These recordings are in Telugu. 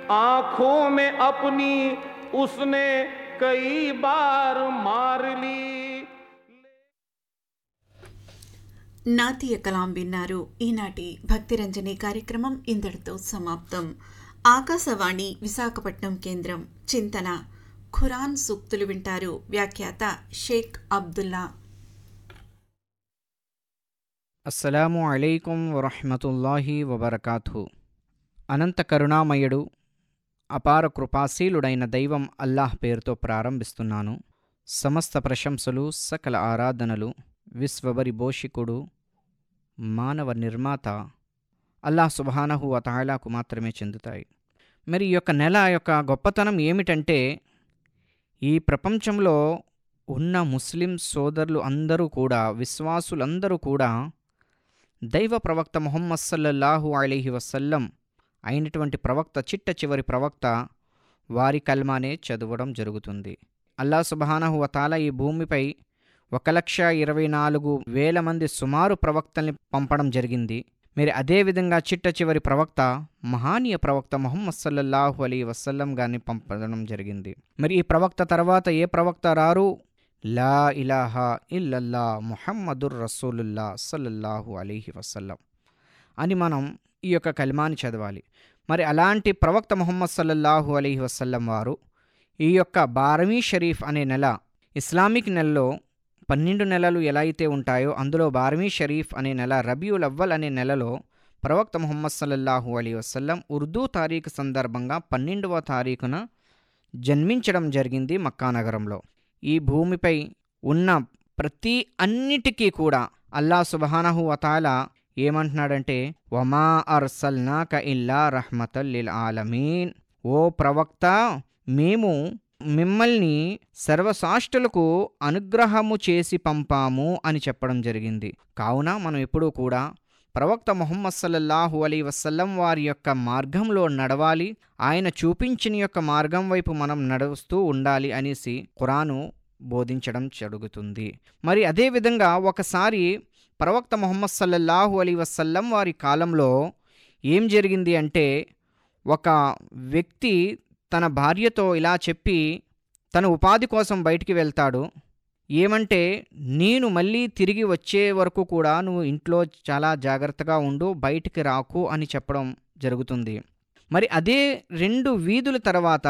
आंखों में अपनी उसने कई बार मार ली నాతీయ కలాం విన్నారు ఈనాటి భక్తిరంజని కార్యక్రమం ఇంతటితో సమాప్తం ఆకాశవాణి విశాఖపట్నం కేంద్రం చింతన ఖురాన్ సూక్తులు వింటారు వ్యాఖ్యాత షేక్ అబ్దుల్లా అస్సలాము అలైకుం వరహమతుల్లాహి వబర్కాతు అనంత కరుణామయుడు అపార కృపాశీలుడైన దైవం అల్లాహ్ పేరుతో ప్రారంభిస్తున్నాను సమస్త ప్రశంసలు సకల ఆరాధనలు విశ్వబరి భోషికుడు మానవ నిర్మాత అల్లాహ్ సుబానహు అతాలాకు మాత్రమే చెందుతాయి మరి ఈ యొక్క నెల యొక్క గొప్పతనం ఏమిటంటే ఈ ప్రపంచంలో ఉన్న ముస్లిం సోదరులు అందరూ కూడా విశ్వాసులందరూ కూడా దైవ ప్రవక్త ముహమ్మద్ సల్లల్లాహు అలీహి వసల్లం అయినటువంటి ప్రవక్త చిట్ట చివరి ప్రవక్త వారి కల్మానే చదవడం జరుగుతుంది అల్లా సుబహానహు వతాల ఈ భూమిపై ఒక లక్ష ఇరవై నాలుగు వేల మంది సుమారు ప్రవక్తల్ని పంపడం జరిగింది మరి అదేవిధంగా చిట్ట చివరి ప్రవక్త మహానీయ ప్రవక్త ముహమ్మద్ సల్లల్లాహు అలీ వసల్లం గారిని పంపడం జరిగింది మరి ఈ ప్రవక్త తర్వాత ఏ ప్రవక్త రారు లా ఇలాహా ఇల్లల్లా ముహమ్మదుర్ రసూలుల్లా సల్లల్లాహు అలీహి వసల్లం అని మనం ఈ యొక్క కల్మాని చదవాలి మరి అలాంటి ప్రవక్త ముహమ్మద్ సల్లల్లాహు అలీహి వసల్లం వారు ఈ యొక్క బారమీ షరీఫ్ అనే నెల ఇస్లామిక్ నెలలో పన్నెండు నెలలు ఎలా అయితే ఉంటాయో అందులో బారమీ షరీఫ్ అనే నెల రబీయుల్ అవ్వల్ అనే నెలలో ప్రవక్త ముహమ్మద్ సల్లల్లాహు అలీ వసల్లం ఉర్దూ తారీఖు సందర్భంగా పన్నెండవ తారీఖున జన్మించడం జరిగింది మక్కా నగరంలో ఈ భూమిపై ఉన్న ప్రతి అన్నిటికీ కూడా అల్లా సుబహానహు వతాల ఏమంటున్నాడంటే వమా అర్సల్నాక ఇల్లా రహ్మతల్లిల్ ఆలమీన్ ఓ ప్రవక్త మేము మిమ్మల్ని సర్వసాష్టులకు అనుగ్రహము చేసి పంపాము అని చెప్పడం జరిగింది కావున మనం ఎప్పుడూ కూడా ప్రవక్త ముహమ్మద్ సల్లల్లాహు అలీ వసల్లం వారి యొక్క మార్గంలో నడవాలి ఆయన చూపించిన యొక్క మార్గం వైపు మనం నడుస్తూ ఉండాలి అనేసి ఖురాను బోధించడం జరుగుతుంది మరి అదేవిధంగా ఒకసారి ప్రవక్త ముహమ్మద్ సల్లల్లాహు అలీ వసల్లం వారి కాలంలో ఏం జరిగింది అంటే ఒక వ్యక్తి తన భార్యతో ఇలా చెప్పి తన ఉపాధి కోసం బయటికి వెళ్తాడు ఏమంటే నేను మళ్ళీ తిరిగి వచ్చే వరకు కూడా నువ్వు ఇంట్లో చాలా జాగ్రత్తగా ఉండు బయటికి రాకు అని చెప్పడం జరుగుతుంది మరి అదే రెండు వీధుల తర్వాత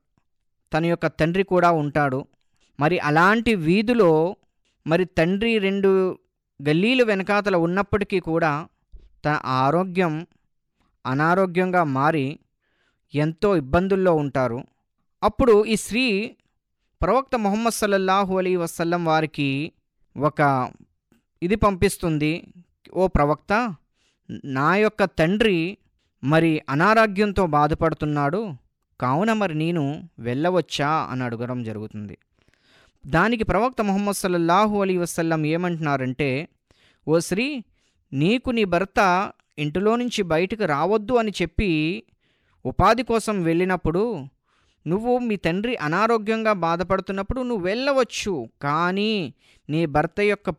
తన యొక్క తండ్రి కూడా ఉంటాడు మరి అలాంటి వీధిలో మరి తండ్రి రెండు గల్లీలు వెనకాతల ఉన్నప్పటికీ కూడా తన ఆరోగ్యం అనారోగ్యంగా మారి ఎంతో ఇబ్బందుల్లో ఉంటారు అప్పుడు ఈ స్త్రీ ప్రవక్త ముహమ్మద్ సల్లల్లాహు అలీ వసల్లం వారికి ఒక ఇది పంపిస్తుంది ఓ ప్రవక్త నా యొక్క తండ్రి మరి అనారోగ్యంతో బాధపడుతున్నాడు కావున మరి నేను వెళ్ళవచ్చా అని అడగడం జరుగుతుంది దానికి ప్రవక్త ముహమ్మద్ సల్లల్లాహు అలీ వసల్లం ఏమంటున్నారంటే ఓ శ్రీ నీకు నీ భర్త ఇంటిలో నుంచి బయటకు రావద్దు అని చెప్పి ఉపాధి కోసం వెళ్ళినప్పుడు నువ్వు మీ తండ్రి అనారోగ్యంగా బాధపడుతున్నప్పుడు నువ్వు వెళ్ళవచ్చు కానీ నీ భర్త యొక్క